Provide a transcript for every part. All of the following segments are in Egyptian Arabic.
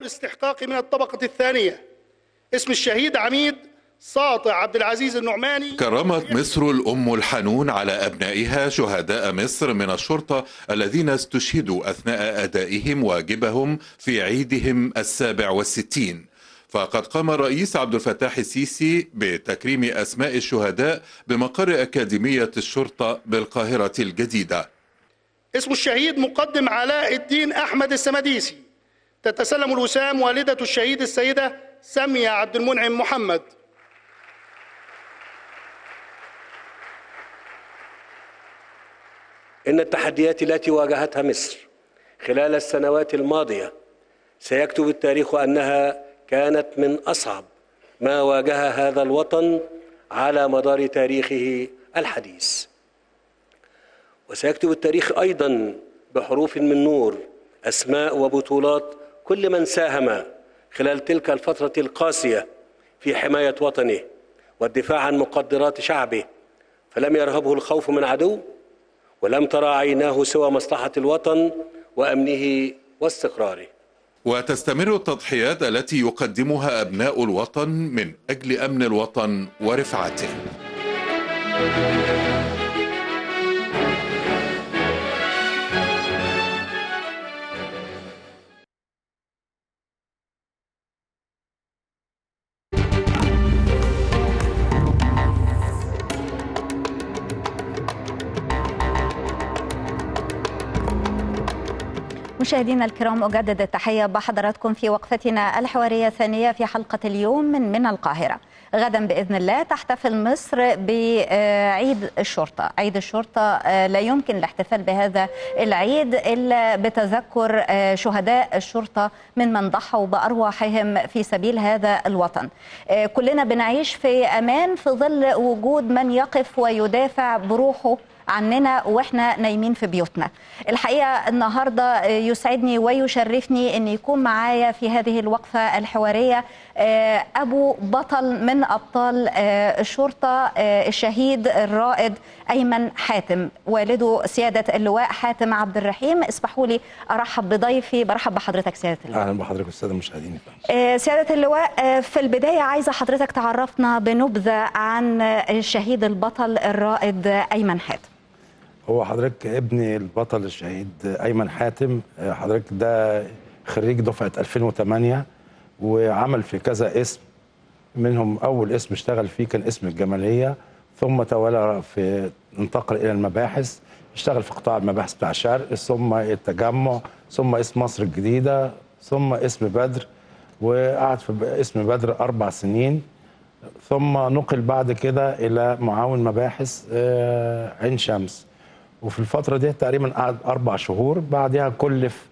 الاستحقاق من الطبقة الثانية اسم الشهيد عميد ساطع عبد العزيز النعماني كرمت مصر الأم الحنون على أبنائها شهداء مصر من الشرطة الذين استشهدوا أثناء أدائهم واجبهم في عيدهم السابع والستين فقد قام الرئيس عبد الفتاح السيسي بتكريم أسماء الشهداء بمقر أكاديمية الشرطة بالقاهرة الجديدة اسم الشهيد مقدم علاء الدين أحمد السمديسي تتسلم الوسام والدة الشهيد السيدة سمية عبد المنعم محمد إن التحديات التي واجهتها مصر خلال السنوات الماضية سيكتب التاريخ أنها كانت من أصعب ما واجه هذا الوطن على مدار تاريخه الحديث وسيكتب التاريخ أيضا بحروف من نور أسماء وبطولات كل من ساهم خلال تلك الفترة القاسية في حماية وطنه والدفاع عن مقدرات شعبه فلم يرهبه الخوف من عدو ولم ترى عيناه سوى مصلحة الوطن وأمنه واستقراره وتستمر التضحيات التي يقدمها أبناء الوطن من أجل أمن الوطن ورفعته مشاهدينا الكرام أجدد التحية بحضراتكم في وقفتنا الحوارية الثانية في حلقة اليوم من من القاهرة غدا بإذن الله تحتفل مصر بعيد الشرطة عيد الشرطة لا يمكن الاحتفال بهذا العيد إلا بتذكر شهداء الشرطة من من ضحوا بأرواحهم في سبيل هذا الوطن كلنا بنعيش في أمان في ظل وجود من يقف ويدافع بروحه عننا واحنا نايمين في بيوتنا الحقيقه النهارده يسعدني ويشرفني ان يكون معايا في هذه الوقفه الحواريه ابو بطل من ابطال الشرطه الشهيد الرائد ايمن حاتم والده سياده اللواء حاتم عبد الرحيم اسمحوا لي ارحب بضيفي برحب بحضرتك سياده اللواء اهلا بحضرتك والساده المشاهدين سياده اللواء في البدايه عايزه حضرتك تعرفنا بنبذه عن الشهيد البطل الرائد ايمن حاتم هو حضرتك ابني البطل الشهيد ايمن حاتم حضرتك ده خريج دفعه 2008 وعمل في كذا اسم منهم اول اسم اشتغل فيه كان اسم الجماليه ثم تولى في انتقل الى المباحث اشتغل في قطاع المباحث بتاع الشرق ثم التجمع ثم اسم مصر الجديده ثم اسم بدر وقعد في اسم بدر اربع سنين ثم نقل بعد كده الى معاون مباحث عين شمس وفي الفترة دي تقريبا قعد أربع شهور بعدها كلف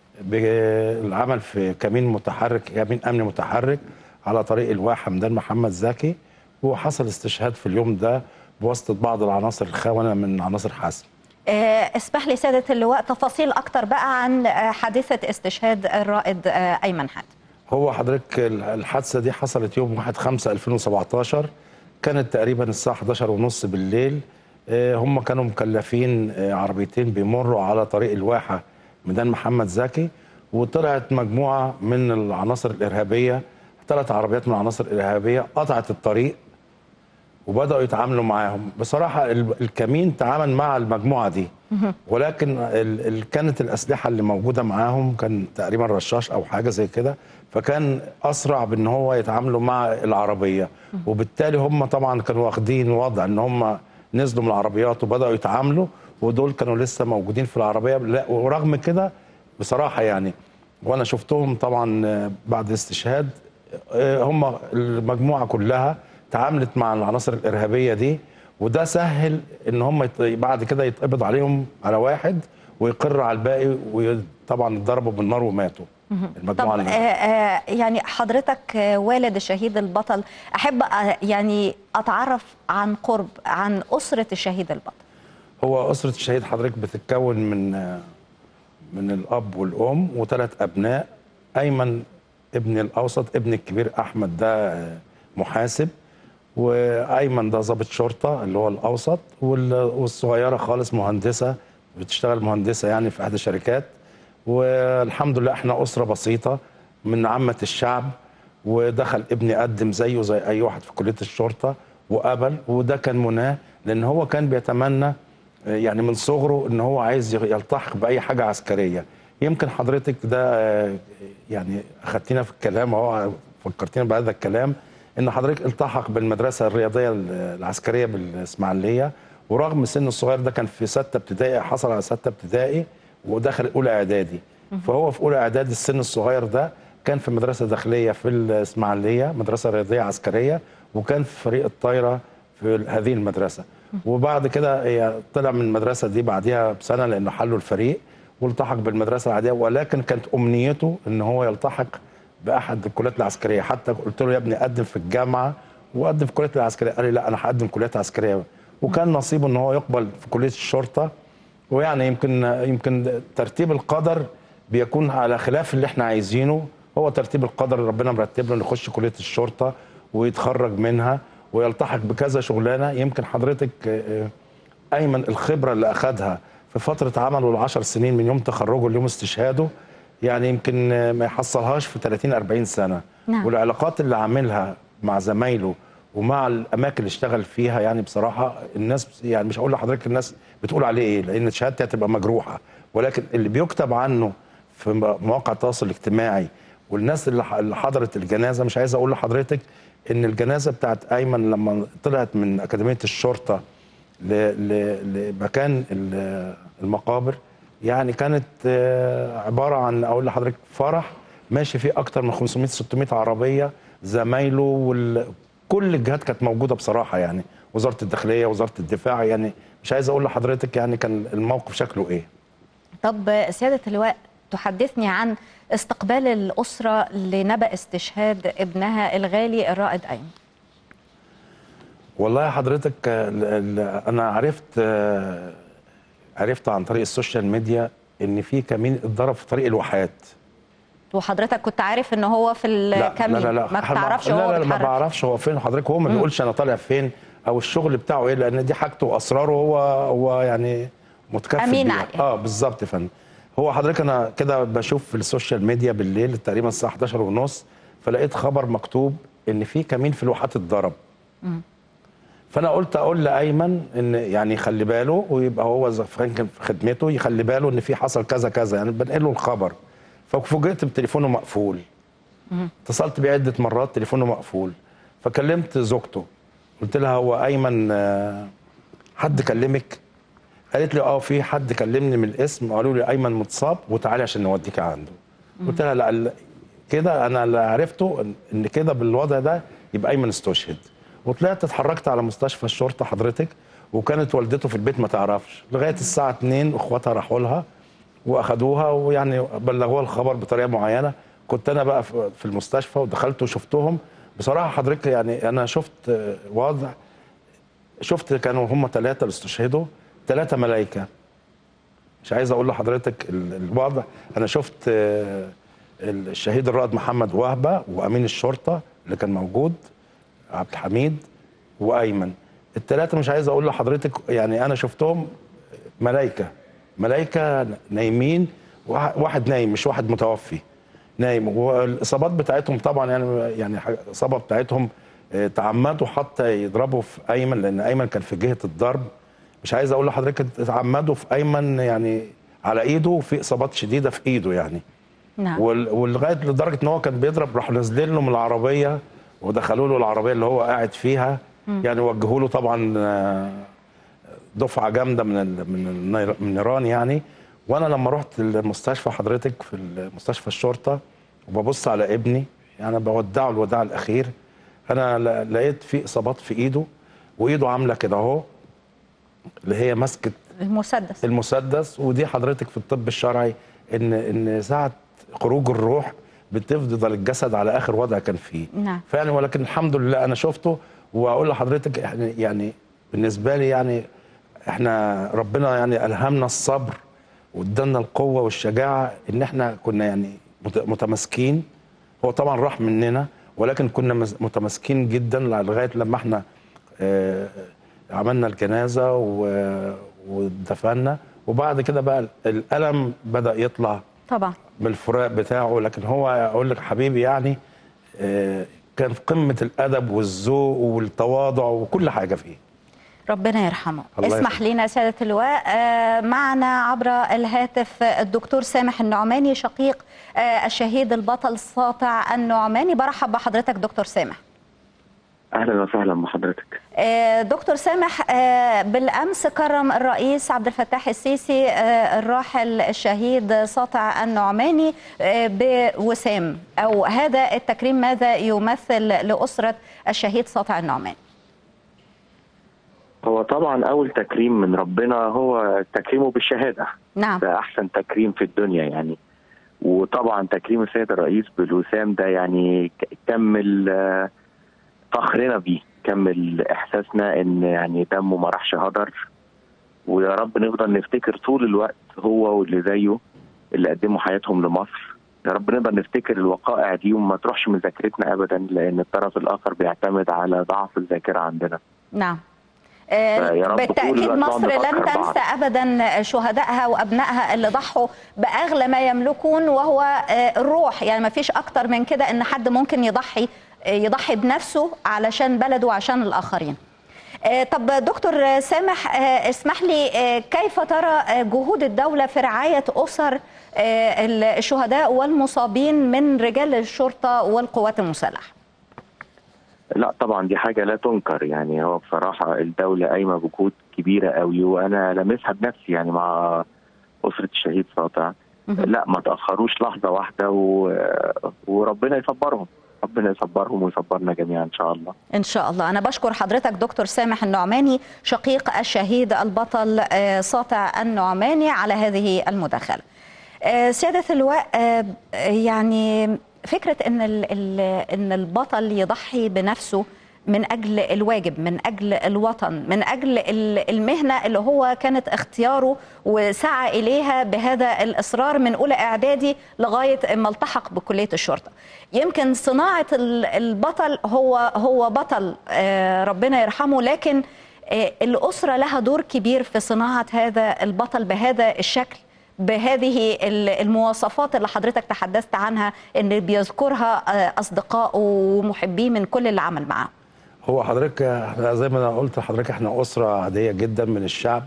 بالعمل في كمين متحرك كمين أمن متحرك على طريق الواحة حمدان محمد زكي وحصل استشهاد في اليوم ده بواسطة بعض العناصر الخونة من عناصر حسم اسمح لي سيادة اللواء تفاصيل أكتر بقى عن حادثة استشهاد الرائد أيمن حاتم هو حضرتك الحادثة دي حصلت يوم 1 5 2017 كانت تقريبا الساعة 11 ونص بالليل هم كانوا مكلفين عربيتين بيمروا على طريق الواحة ميدان محمد زكي وطلعت مجموعة من العناصر الإرهابية ثلاث عربيات من العناصر الإرهابية قطعت الطريق وبدأوا يتعاملوا معاهم بصراحة الكمين تعامل مع المجموعة دي ولكن ال ال كانت الأسلحة اللي موجودة معاهم كان تقريبا رشاش أو حاجة زي كده فكان أسرع بأن هو يتعاملوا مع العربية وبالتالي هم طبعا كانوا واخدين وضع أن هم نزلوا من العربيات وبداوا يتعاملوا ودول كانوا لسه موجودين في العربيه لا ورغم كده بصراحه يعني وانا شفتهم طبعا بعد الاستشهاد هم المجموعه كلها تعاملت مع العناصر الارهابيه دي وده سهل ان هم بعد كده يتقبض عليهم على واحد ويقر على الباقي وطبعا اتضربوا بالنار وماتوا المجموعه طب آه يعني حضرتك والد الشهيد البطل احب يعني اتعرف عن قرب عن اسره الشهيد البطل هو اسره الشهيد حضرتك بتتكون من من الاب والام وثلاث ابناء ايمن ابن الاوسط ابن الكبير احمد ده محاسب وايمن ده ضابط شرطه اللي هو الاوسط والصغيره خالص مهندسه بتشتغل مهندسه يعني في احدى الشركات والحمد لله احنا اسره بسيطه من عامه الشعب ودخل ابني قدم زيه زي اي واحد في كليه الشرطه وقبل وده كان مناه لان هو كان بيتمنى آه، يعني من صغره ان هو عايز يلتحق باي حاجه عسكريه يمكن حضرتك ده آه، يعني اخدتينا في الكلام اهو فكرتينا بهذا الكلام ان حضرتك التحق بالمدرسه الرياضيه العسكريه بالاسماعيليه ورغم سنه الصغير ده كان في سته ابتدائي حصل على سته ابتدائي ودخل اولى اعدادي فهو في اولى اعدادي السن الصغير ده كان في مدرسه داخليه في الاسماعيليه مدرسه رياضيه عسكريه وكان في فريق الطايره في هذه المدرسه وبعد كده هي طلع من المدرسه دي بعديها بسنه لانه حلوا الفريق والتحق بالمدرسه العاديه ولكن كانت امنيته ان هو يلتحق باحد الكليات العسكريه حتى قلت له يا ابني قدم في الجامعه وقدم في الكليات العسكريه قال لي لا انا هقدم كليات عسكريه وكان نصيبه ان هو يقبل في كليه الشرطه ويعني يمكن يمكن ترتيب القدر بيكون على خلاف اللي احنا عايزينه هو ترتيب القدر ربنا مرتب له انه يخش كليه الشرطه ويتخرج منها ويلتحق بكذا شغلانه يمكن حضرتك آه، آه، ايمن الخبره اللي اخذها في فتره عمله العشر سنين من يوم تخرجه ليوم استشهاده يعني يمكن آه، ما يحصلهاش في 30 40 سنه نعم. والعلاقات اللي عاملها مع زمايله ومع الاماكن اللي اشتغل فيها يعني بصراحه الناس يعني مش هقول لحضرتك الناس بتقول عليه ايه لان شهادتي هتبقى مجروحه ولكن اللي بيكتب عنه في مواقع التواصل الاجتماعي والناس اللي ح- اللي حضرت الجنازه مش عايز اقول لحضرتك ان الجنازه بتاعت ايمن لما طلعت من اكاديميه الشرطه ل- ل- لمكان ال- المقابر يعني كانت آه، عباره عن اقول لحضرتك فرح ماشي فيه اكتر من 500 600 عربيه زمايله وال... كل الجهات كانت موجوده بصراحه يعني وزاره الداخليه وزاره الدفاع يعني مش عايز اقول لحضرتك يعني كان الموقف شكله ايه طب سيادة اللواء تحدثني عن استقبال الأسرة لنبأ استشهاد ابنها الغالي الرائد أيمن والله حضرتك آه، ال- ال- انا عرفت آه، عرفت عن طريق السوشيال ميديا ان في كمين اتضرب في طريق الواحات وحضرتك كنت عارف ان هو في الكمين لا لا لا ما إحنا بتعرفش لا هو لا, لا ما بيتحرك بعرفش هو فين حضرتك هو ما بيقولش انا طالع فين او الشغل بتاعه ايه لان دي حاجته واسراره هو هو يعني متكفل أمين بيها. عليها. اه بالظبط يا فندم هو حضرتك انا كده بشوف في السوشيال ميديا بالليل تقريبا الساعه 11 ونص فلقيت خبر مكتوب ان في كمين في الواحات اتضرب فانا قلت اقول لايمن ان يعني يخلي باله ويبقى هو اذا كان كان في خدمته يخلي باله ان في حصل كذا كذا يعني بنقل له الخبر ففوجئت بتليفونه مقفول اتصلت بيه عده مرات تليفونه مقفول فكلمت زوجته قلت لها هو ايمن آه، حد كلمك قالت لي اه في حد كلمني من الاسم قالوا لي ايمن متصاب وتعالي عشان نوديك عنده قلت لها لا لا، كده انا اللي عرفته إن- ان كده بالوضع ده يبقى ايمن استشهد وطلعت اتحركت على مستشفى الشرطه حضرتك وكانت والدته في البيت ما تعرفش لغايه الساعه 2 اخواتها راحوا لها واخدوها ويعني بلغوها الخبر بطريقه معينه كنت انا بقى في في المستشفى ودخلت وشفتهم بصراحه حضرتك يعني انا شفت آه، وضع شفت كانوا هم ثلاثه اللي استشهدوا ثلاثه ملائكه مش عايز اقول لحضرتك ال- الوضع انا شفت آه، الشهيد الرائد محمد وهبه وامين الشرطه اللي كان موجود عبد الحميد وايمن الثلاثه مش عايز اقول لحضرتك يعني انا شفتهم ملائكه ملائكه نايمين واحد- واحد نايم مش واحد متوفي نايم والاصابات بتاعتهم طبعا يعني يعني حاجة- الاصابه بتاعتهم آه، تعمدوا حتى يضربوا في ايمن لان ايمن كان في جهه الضرب مش عايز اقول لحضرتك تعمدوا في ايمن يعني على ايده وفي اصابات شديده في ايده يعني نعم وال- ولغايه لدرجه ان هو كان بيضرب راحوا نازلين له من العربيه ودخلوا له العربيه اللي هو قاعد فيها يعني وجهوا له طبعا آه، دفعه جامده من ال- من النير- من النيران يعني وانا لما رحت المستشفى حضرتك في مستشفى الشرطه وببص على ابني يعني بودعه الوداع الاخير انا ل- لقيت في اصابات في ايده وايده عامله كده اهو اللي هي ماسكه المسدس المسدس ودي حضرتك في الطب الشرعي ان ان ساعه خروج الروح بتفضل الجسد على اخر وضع كان فيه نعم. فعلا ولكن الحمد لله انا شفته واقول لحضرتك يعني يعني بالنسبه لي يعني احنا ربنا يعني الهمنا الصبر وادانا القوه والشجاعه ان احنا كنا يعني مت- متماسكين هو طبعا راح مننا ولكن كنا مز- متماسكين جدا لغايه لما احنا آه، عملنا الجنازه و- ودفنا وبعد كده بقى الالم بدا يطلع طبعا بالفراق بتاعه لكن هو اقول لك حبيبي يعني آه، كان في قمه الادب والذوق والتواضع وكل حاجه فيه ربنا يرحمه الله اسمح يرحمه. لنا سيادة اللواء آه، معنا عبر الهاتف الدكتور سامح النعماني شقيق آه، الشهيد البطل ساطع النعماني برحب بحضرتك دكتور سامح اهلا وسهلا بحضرتك آه، دكتور سامح آه، بالامس كرم الرئيس عبد الفتاح السيسي آه، الراحل الشهيد ساطع النعماني آه، بوسام او هذا التكريم ماذا يمثل لاسره الشهيد ساطع النعماني هو طبعا اول تكريم من ربنا هو تكريمه بالشهاده نعم ده احسن تكريم في الدنيا يعني وطبعا تكريم السيد الرئيس بالوسام ده يعني ك- كمل آه، فخرنا بيه كمل احساسنا ان يعني دمه ما راحش هدر ويا رب نفضل نفتكر طول الوقت هو واللي زيه اللي قدموا حياتهم لمصر يا رب نقدر نفتكر الوقائع دي وما تروحش من ذاكرتنا ابدا لان الطرف الاخر بيعتمد على ضعف الذاكره عندنا نعم آه، فيا رب طول بالتأكيد الوقت مصر نقعد لن نفكر بعض. تنسى أبدا شهدائها وأبنائها اللي ضحوا بأغلى ما يملكون وهو آه، الروح يعني ما فيش أكتر من كده إن حد ممكن يضحي آه، يضحي بنفسه علشان بلده وعشان الآخرين آه، طب دكتور سامح آه، اسمح لي آه، كيف ترى آه، جهود الدولة في رعاية أسر آه، الشهداء والمصابين من رجال الشرطة والقوات المسلحة لا طبعا دي حاجة لا تنكر يعني هو بصراحة الدولة قايمة بجهود كبيرة قوي وأنا لامسها بنفسي يعني مع أسرة الشهيد ساطع لا ما تأخروش لحظة واحدة و... وربنا يصبرهم ربنا يصبرهم ويصبرنا جميعا إن شاء الله إن شاء الله أنا بشكر حضرتك دكتور سامح النعماني شقيق الشهيد البطل آه، ساطع النعماني على هذه المداخلة آه، سيادة اللواء آه، يعني فكرة إن ال- ال- إن البطل يضحي بنفسه من أجل الواجب من أجل الوطن من أجل ال- المهنة اللي هو كانت اختياره وسعى إليها بهذا الإصرار من أولى إعدادي لغاية ما التحق بكلية الشرطة يمكن صناعة ال- البطل هو هو بطل آه، ربنا يرحمه لكن آه، الأسرة لها دور كبير في صناعة هذا البطل بهذا الشكل بهذه ال- المواصفات اللي حضرتك تحدثت عنها ان بيذكرها آه، اصدقائه ومحبيه من كل اللي عمل معاه هو حضرتك احنا زي ما انا قلت لحضرتك احنا اسره عاديه جدا من الشعب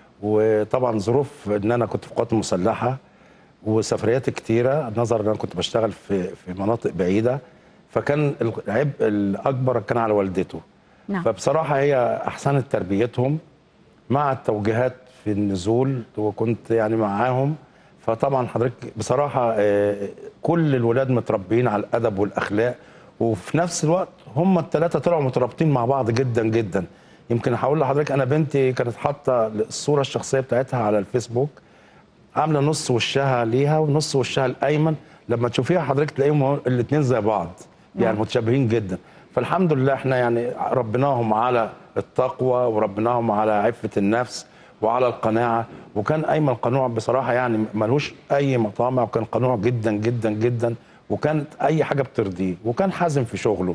وطبعا ظروف ان انا كنت في القوات المسلحه وسفريات كتيره نظرا ان انا كنت بشتغل في في مناطق بعيده فكان العبء الاكبر كان على والدته نعم. فبصراحه هي احسنت تربيتهم مع التوجيهات في النزول وكنت يعني معاهم فطبعا حضرتك بصراحه آه، كل الولاد متربيين على الادب والاخلاق وفي نفس الوقت هم الثلاثه طلعوا مترابطين مع بعض جدا جدا يمكن هقول لحضرتك انا بنتي كانت حاطه الصوره الشخصيه بتاعتها على الفيسبوك عامله نص وشها ليها ونص وشها الايمن لما تشوفيها حضرتك تلاقيهم الاثنين زي بعض يعني متشابهين جدا فالحمد لله احنا يعني ربناهم على التقوى وربناهم على عفه النفس وعلى القناعه وكان ايمن قنوع بصراحه يعني ملوش اي مطامع وكان قنوع جدا جدا جدا وكانت اي حاجه بترضيه وكان حازم في شغله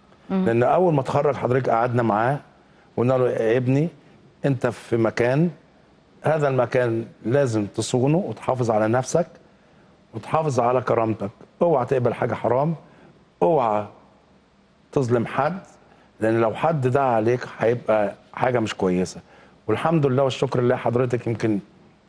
لان اول ما اتخرج حضرتك قعدنا معاه وقلنا له يا ابني انت في مكان هذا المكان لازم تصونه وتحافظ على نفسك وتحافظ على كرامتك اوعى تقبل حاجه حرام اوعى تظلم حد لان لو حد دعا عليك هيبقى حاجه مش كويسه والحمد لله والشكر لله حضرتك يمكن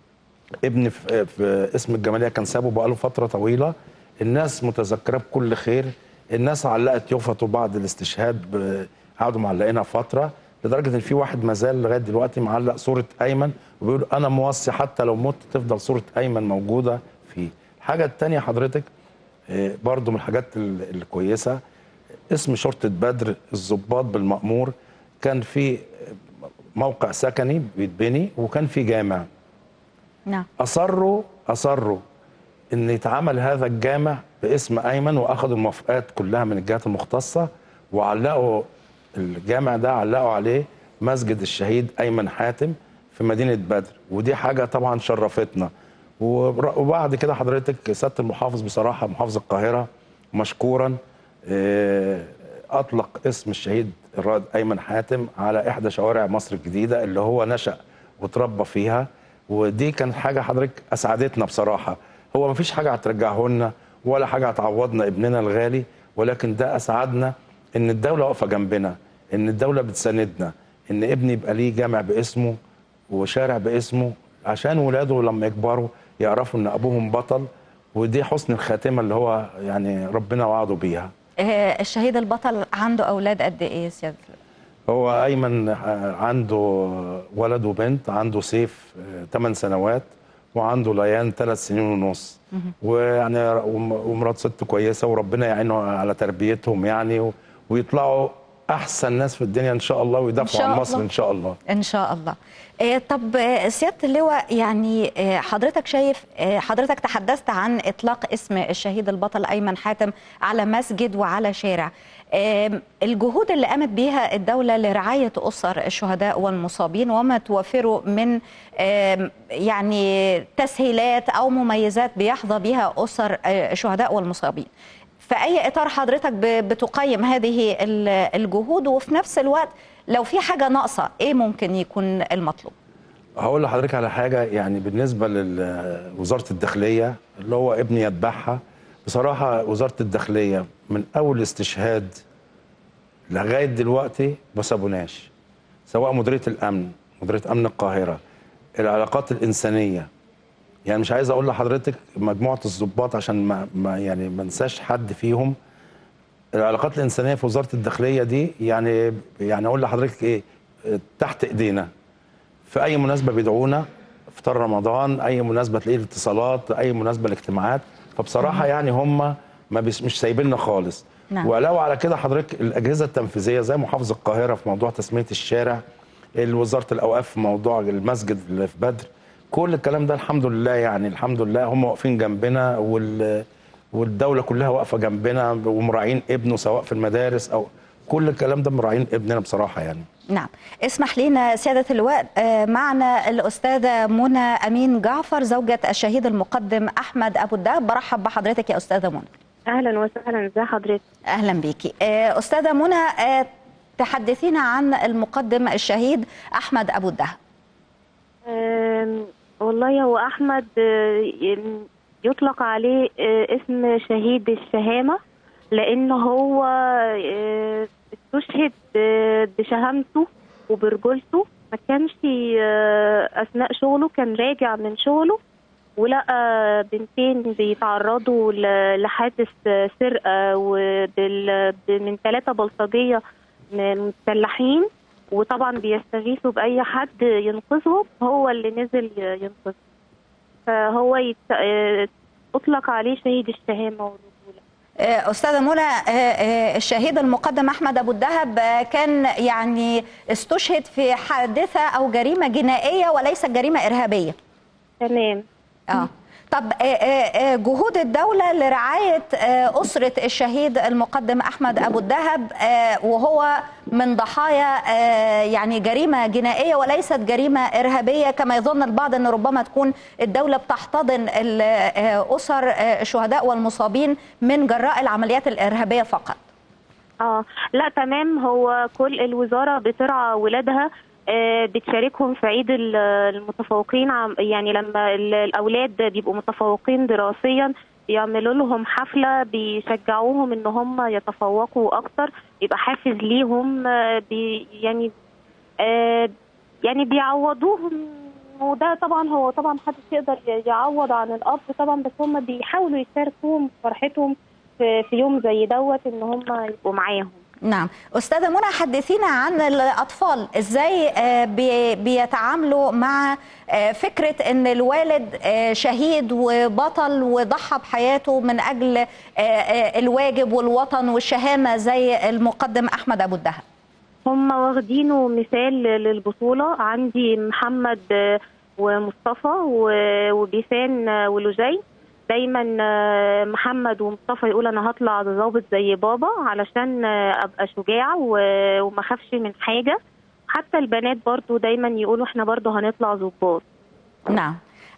ابني في, في اسم الجماليه كان سابه بقاله فتره طويله الناس متذكره بكل خير الناس علقت يفطوا بعد الاستشهاد ب- قعدوا معلقينها فتره لدرجه ان في واحد ما زال لغايه دلوقتي معلق صوره ايمن وبيقول انا موصي حتى لو مت تفضل صوره ايمن موجوده فيه الحاجه الثانيه حضرتك آه، برضو من الحاجات ال- الكويسه اسم شرطه بدر الضباط بالمأمور كان في موقع سكني بيتبني وكان في جامع نعم اصروا اصروا ان يتعمل هذا الجامع باسم ايمن واخذوا الموافقات كلها من الجهات المختصه وعلقوا الجامع ده علقوا عليه مسجد الشهيد ايمن حاتم في مدينه بدر ودي حاجه طبعا شرفتنا وبر- وبعد كده حضرتك سياده المحافظ بصراحه محافظ القاهره مشكورا آه، اطلق اسم الشهيد الرائد ايمن حاتم على احدى شوارع مصر الجديده اللي هو نشا وتربى فيها ودي كانت حاجه حضرتك اسعدتنا بصراحه هو ما فيش حاجه هترجعه لنا ولا حاجه هتعوضنا ابننا الغالي ولكن ده اسعدنا ان الدوله واقفه جنبنا ان الدوله بتساندنا ان ابني يبقى ليه جامع باسمه وشارع باسمه عشان ولاده لما يكبروا يعرفوا ان ابوهم بطل ودي حسن الخاتمه اللي هو يعني ربنا وعده بيها آه، الشهيد البطل عنده اولاد قد ايه سياده هو ايمن آه، عنده ولد وبنت عنده سيف 8 سنوات وعنده ليان 3 سنين ونص ويعني وم- ومرات ست كويسه وربنا يعينه على تربيتهم يعني و- ويطلعوا احسن ناس في الدنيا ان شاء الله إن ويدافعوا شاء عن مصر الله. ان شاء الله ان شاء الله آه، طب آه، سياده اللواء يعني آه، حضرتك شايف آه، حضرتك تحدثت عن اطلاق اسم الشهيد البطل ايمن حاتم على مسجد وعلى شارع آم، الجهود اللي قامت بيها الدوله لرعايه اسر الشهداء والمصابين وما توفره من آم، يعني تسهيلات او مميزات بيحظى بها اسر آه، الشهداء والمصابين في اي اطار حضرتك ب- بتقيم هذه ال- الجهود وفي نفس الوقت لو في حاجه ناقصه ايه ممكن يكون المطلوب هقول لحضرتك على حاجه يعني بالنسبه لوزاره الداخليه اللي هو ابني يتبعها بصراحه وزاره الداخليه من اول استشهاد لغايه دلوقتي ما سابوناش سواء مديريه الامن مديريه امن القاهره العلاقات الانسانيه يعني مش عايز اقول لحضرتك مجموعه الضباط عشان ما, ما يعني ما انساش حد فيهم العلاقات الانسانيه في وزاره الداخليه دي يعني يعني اقول لحضرتك ايه تحت ايدينا في اي مناسبه بيدعونا افطار رمضان اي مناسبه تلاقي الاتصالات اي مناسبه الاجتماعات فبصراحه يعني هم ما بيس مش سايبيننا خالص نعم. وعلاوه على كده حضرتك الاجهزه التنفيذيه زي محافظ القاهره في موضوع تسميه الشارع وزاره الاوقاف في موضوع المسجد اللي في بدر كل الكلام ده الحمد لله يعني الحمد لله هم واقفين جنبنا وال والدوله كلها واقفه جنبنا ومراعين ابنه سواء في المدارس او كل الكلام ده مراعين ابننا بصراحه يعني نعم اسمح لنا سيادة اللواء آه، معنا الأستاذة منى أمين جعفر زوجة الشهيد المقدم أحمد أبو الدهب برحب بحضرتك يا أستاذة منى اهلا وسهلا ازي حضرتك أهلا بيكي آه، أستاذة منى آه، تحدثينا عن المقدم الشهيد أحمد أبو الدهب أم، والله هو احمد آه، ي- يطلق عليه آه، اسم شهيد الشهامه لان هو آه، استشهد آه، بشهامته وبرجولته ما كانش آه، اثناء شغله كان راجع من شغله ولقى بنتين بيتعرضوا ل- لحادث آه، سرقه وبال- ب- من ثلاثه بلطجيه من مسلحين وطبعا بيستغيثوا باي حد ينقذهم هو اللي نزل ينقذهم فهو يت... آه، اطلق عليه شهيد الشهامه والرجوله آه، أستاذة منى آه، آه، الشهيد المقدم أحمد أبو الدهب آه، كان يعني استشهد في حادثة أو جريمة جنائية وليست جريمة إرهابية تمام اه طب آه، آه، آه، جهود الدولة لرعاية آه، أسرة الشهيد المقدم أحمد أبو الدهب آه، وهو من ضحايا آه، يعني جريمة جنائية وليست جريمة إرهابية كما يظن البعض أن ربما تكون الدولة بتحتضن ال- آه، أسر آه، الشهداء والمصابين من جراء العمليات الإرهابية فقط اه لا تمام هو كل الوزاره بترعى ولادها آه، بتشاركهم في عيد ال- المتفوقين عم- يعني لما ال- الاولاد بيبقوا متفوقين دراسيا بيعملوا لهم حفله بيشجعوهم ان هم يتفوقوا اكتر يبقى حافز ليهم آه، بي يعني آه، يعني بيعوضوهم وده طبعا هو طبعا محدش يقدر يعوض عن الاب طبعا بس هم بيحاولوا يشاركوهم في فرحتهم في في يوم زي دوت ان هم يبقوا معاهم نعم أستاذة منى حدثينا عن الأطفال إزاي آه، بي- بيتعاملوا مع آه، فكرة أن الوالد آه، شهيد وبطل وضحى بحياته من أجل آه، آه، الواجب والوطن والشهامة زي المقدم أحمد أبو الدهب هم واخدينه مثال للبطولة عندي محمد آه، ومصطفى و- وبيسان آه، ولوجي دايما آه، محمد ومصطفى يقول انا هطلع ضابط زي بابا علشان آه، ابقى شجاع و- وما اخافش من حاجة حتى البنات برضو دايما يقولوا احنا برضو هنطلع ضباط نعم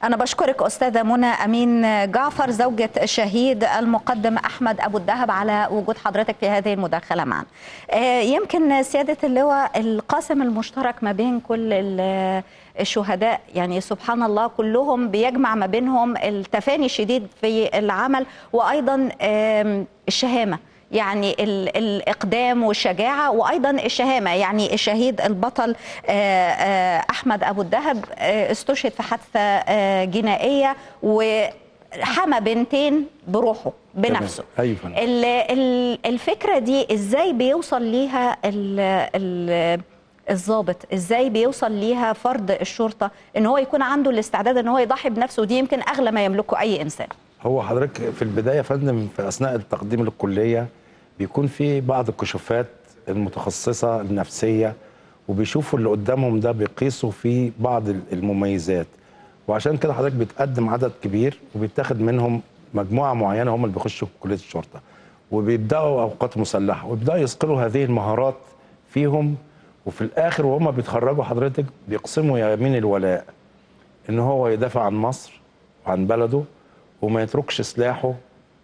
أنا بشكرك أستاذة منى أمين جعفر زوجة الشهيد المقدم أحمد أبو الدهب على وجود حضرتك في هذه المداخلة معنا آه، يمكن سيادة اللواء القاسم المشترك ما بين كل ال- الشهداء يعني سبحان الله كلهم بيجمع ما بينهم التفاني الشديد في العمل وأيضا آم، الشهامة يعني ال- الإقدام والشجاعة وأيضا الشهامة يعني الشهيد البطل آه، آه، أحمد أبو الدهب آه، استشهد في حادثة آه، جنائية وحمى بنتين بروحه بنفسه تمام. أيوة فندم. ال- ال- الفكرة دي إزاي بيوصل ليها ال- ال- الضابط ازاي بيوصل ليها فرد الشرطه ان هو يكون عنده الاستعداد ان هو يضحي بنفسه ودي يمكن اغلى ما يملكه اي انسان هو حضرتك في البدايه يا فندم في اثناء التقديم للكليه بيكون في بعض الكشوفات المتخصصه النفسيه وبيشوفوا اللي قدامهم ده بيقيسوا فيه بعض المميزات وعشان كده حضرتك بيتقدم عدد كبير وبيتاخد منهم مجموعه معينه هم اللي بيخشوا كليه الشرطه وبيبداوا اوقات مسلحه ويبداوا يثقلوا هذه المهارات فيهم وفي الاخر وهم بيتخرجوا حضرتك بيقسموا يمين الولاء ان هو يدافع عن مصر وعن بلده وما يتركش سلاحه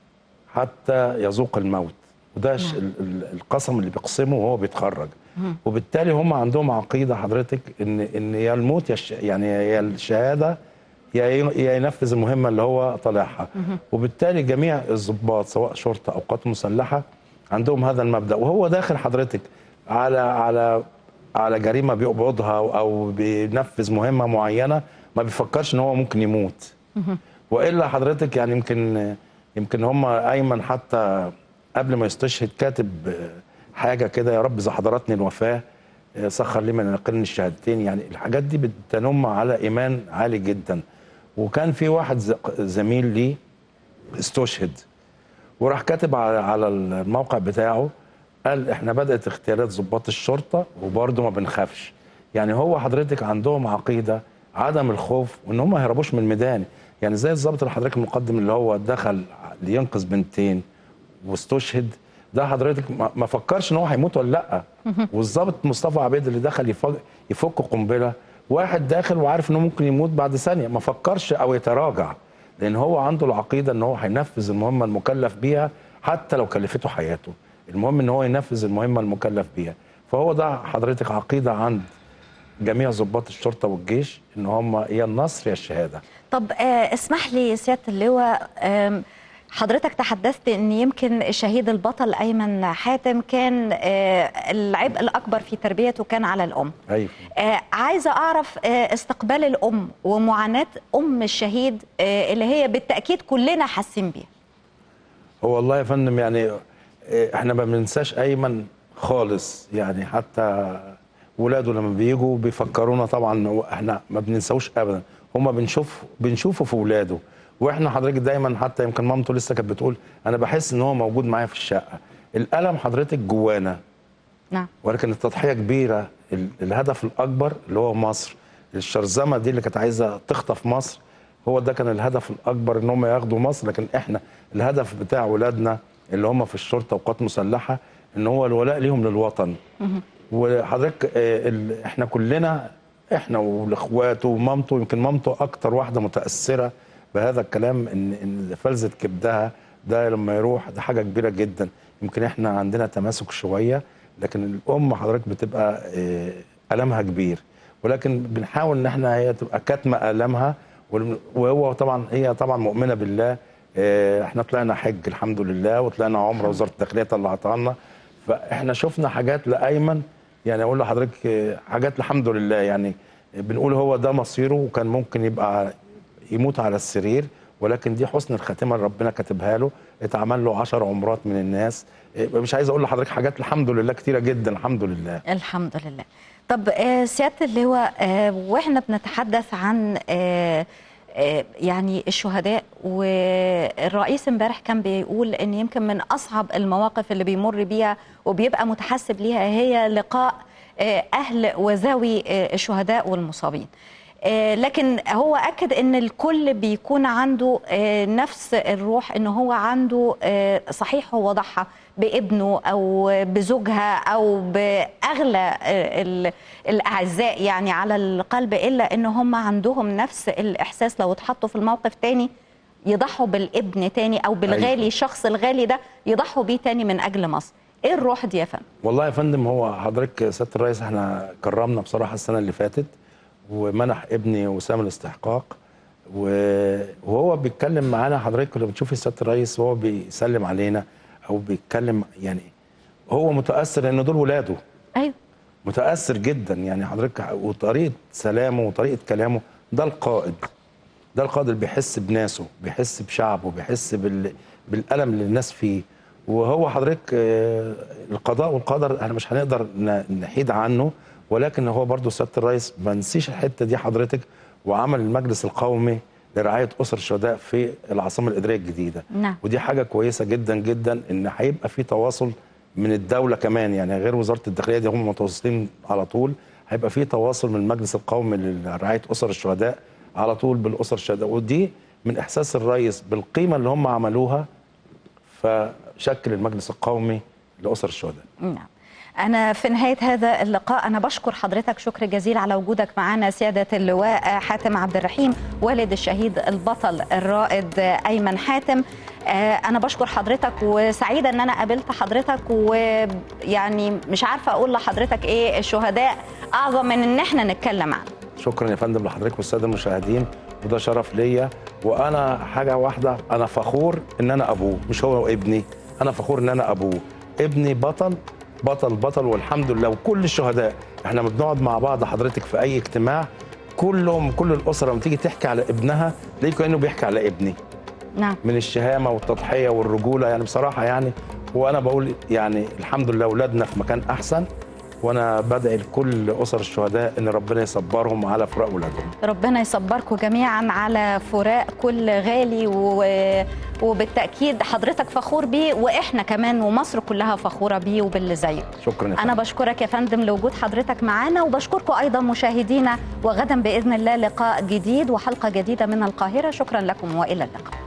حتى يذوق الموت وده ش- ال- ال- القسم اللي بيقسمه وهو بيتخرج وبالتالي هم عندهم عقيده حضرتك ان ان يا الموت يا الش- يعني يا الشهاده يا ي- يا ينفذ المهمه اللي هو طالعها وبالتالي جميع الضباط سواء شرطه او قوات مسلحه عندهم هذا المبدا وهو داخل حضرتك على على على جريمه بيقبضها او أو بينفذ مهمه معينه ما بيفكرش ان هو ممكن يموت والا حضرتك يعني يمكن يمكن هم ايمن حتى قبل ما يستشهد كاتب حاجه كده يا رب اذا حضرتني الوفاه سخر لي من يقلني الشهادتين يعني الحاجات دي بتنم على ايمان عالي جدا وكان في واحد ز- زميل لي استشهد وراح كاتب على على الموقع بتاعه قال احنا بدات اغتيالات ضباط الشرطه وبرضه ما بنخافش يعني هو حضرتك عندهم عقيده عدم الخوف وان هم ما يهربوش من الميدان يعني زي الضابط اللي حضرتك المقدم اللي هو دخل لينقذ بنتين واستشهد ده حضرتك ما- ما فكرش ان هو هيموت ولا لا والضابط مصطفى عبيد اللي دخل يفك, يفك قنبله واحد داخل وعارف انه ممكن يموت بعد ثانيه ما فكرش او يتراجع لان هو عنده العقيده ان هو هينفذ المهمه المكلف بيها حتى لو كلفته حياته المهم ان هو ينفذ المهمه المكلف بيها فهو ده حضرتك عقيده عند جميع ضباط الشرطه والجيش ان هم يا النصر يا الشهاده طب آه، اسمح لي سياده اللواء آم، حضرتك تحدثت ان يمكن الشهيد البطل ايمن حاتم كان آه، العبء الاكبر في تربيته كان على الام ايوه آه، عايزه اعرف آه، استقبال الام ومعاناه ام الشهيد آه، اللي هي بالتاكيد كلنا حاسين بيها هو والله يا فندم يعني إيه، احنا ما بننساش ايمن خالص يعني حتى ولاده لما بيجوا بيفكرونا طبعا هو احنا ما بننساوش ابدا هما بنشوف بنشوفه في ولاده واحنا حضرتك دايما حتى يمكن مامته لسه كانت بتقول انا بحس ان هو موجود معايا في الشقه الالم حضرتك جوانا نعم ولكن التضحيه كبيره ال- الهدف الاكبر اللي هو مصر الشرذمه دي اللي كانت عايزه تخطف مصر هو ده كان الهدف الاكبر ان هم ياخدوا مصر لكن احنا الهدف بتاع ولادنا اللي هم في الشرطه وقوات مسلحه ان هو الولاء ليهم للوطن وحضرتك آه، ال- احنا كلنا احنا والاخوات ومامته يمكن مامته اكتر واحده متاثره بهذا الكلام ان ان فلذه كبدها ده لما يروح ده حاجه كبيره جدا يمكن احنا عندنا تماسك شويه لكن الام حضرتك بتبقى آه، المها كبير ولكن بنحاول ان احنا هي تبقى كاتمه المها ول- وهو طبعا هي طبعا مؤمنه بالله آه، احنا طلعنا حج الحمد لله وطلعنا عمره وزاره الداخليه طلعتها لنا فاحنا شفنا حاجات لايمن يعني اقول لحضرتك آه، حاجات الحمد لله يعني بنقول هو ده مصيره وكان ممكن يبقى يموت على السرير ولكن دي حسن الخاتمه اللي ربنا كاتبها له اتعمل له 10 عمرات من الناس آه، مش عايز اقول لحضرتك حاجات الحمد لله كتيره جدا الحمد لله الحمد لله طب آه، سياده اللواء آه، واحنا بنتحدث عن آه، آه، يعني الشهداء والرئيس امبارح كان بيقول ان يمكن من اصعب المواقف اللي بيمر بيها وبيبقى متحسب ليها هي لقاء آه، اهل وذوي آه، الشهداء والمصابين آه، لكن هو اكد ان الكل بيكون عنده آه، نفس الروح ان هو عنده آه، صحيح هو ضحى بابنه او بزوجها او باغلى آه، ال- الاعزاء يعني على القلب الا ان هم عندهم نفس الاحساس لو اتحطوا في الموقف تاني يضحوا بالابن تاني او بالغالي الشخص الغالي ده يضحوا بيه تاني من اجل مصر ايه الروح دي يا فندم والله يا فندم هو حضرتك سياده الرئيس احنا كرمنا بصراحه السنه اللي فاتت ومنح ابني وسام الاستحقاق و- وهو بيتكلم معانا حضرتك لما بتشوفي سياده الرئيس وهو بيسلم علينا او بيتكلم يعني هو متاثر ان دول ولاده ايوه متاثر جدا يعني حضرتك وطريقه سلامه وطريقه كلامه ده القائد ده القائد اللي بيحس بناسه بيحس بشعبه بيحس بال... بالالم اللي الناس فيه وهو حضرتك آه، القضاء والقدر احنا مش هنقدر ن- نحيد عنه ولكن هو برضو سياده الرئيس ما نسيش الحته دي حضرتك وعمل المجلس القومي لرعايه اسر الشهداء في العاصمه الاداريه الجديده نعم. ودي حاجه كويسه جدا جدا ان هيبقى في تواصل من الدوله كمان يعني غير وزاره الداخليه دي هم متواصلين على طول هيبقى في تواصل من المجلس القومي لرعايه اسر الشهداء على طول بالاسر الشهداء ودي من احساس الرئيس بالقيمه اللي هم عملوها فشكل المجلس القومي لاسر الشهداء نعم أنا في نهاية هذا اللقاء أنا بشكر حضرتك شكر جزيل على وجودك معنا سيادة اللواء حاتم عبد الرحيم والد الشهيد البطل الرائد أيمن حاتم آه، أنا بشكر حضرتك وسعيدة أن أنا قابلت حضرتك ويعني مش عارفة أقول لحضرتك إيه الشهداء أعظم من إن إحنا نتكلم عنه شكرا يا فندم لحضرتك والساده المشاهدين وده شرف ليا وانا حاجه واحده انا فخور ان انا ابوه مش هو ابني انا فخور ان انا ابوه ابني بطل بطل بطل والحمد لله وكل الشهداء احنا لما بنقعد مع بعض حضرتك في اي اجتماع كلهم كل الاسره لما تيجي تحكي على ابنها تلاقيه كانه بيحكي على ابني نعم من الشهامه والتضحيه والرجوله يعني بصراحه يعني وانا بقول يعني الحمد لله اولادنا في مكان احسن وانا بدعي لكل اسر الشهداء ان ربنا يصبرهم على فراق اولادهم ربنا يصبركم جميعا على فراق كل غالي و... وبالتأكيد حضرتك فخور بيه وإحنا كمان ومصر كلها فخورة بيه وباللي زيه شكرا يا أنا فندم. بشكرك يا فندم لوجود حضرتك معانا وبشكركم أيضا مشاهدينا وغدا بإذن الله لقاء جديد وحلقة جديدة من القاهرة شكرا لكم وإلى اللقاء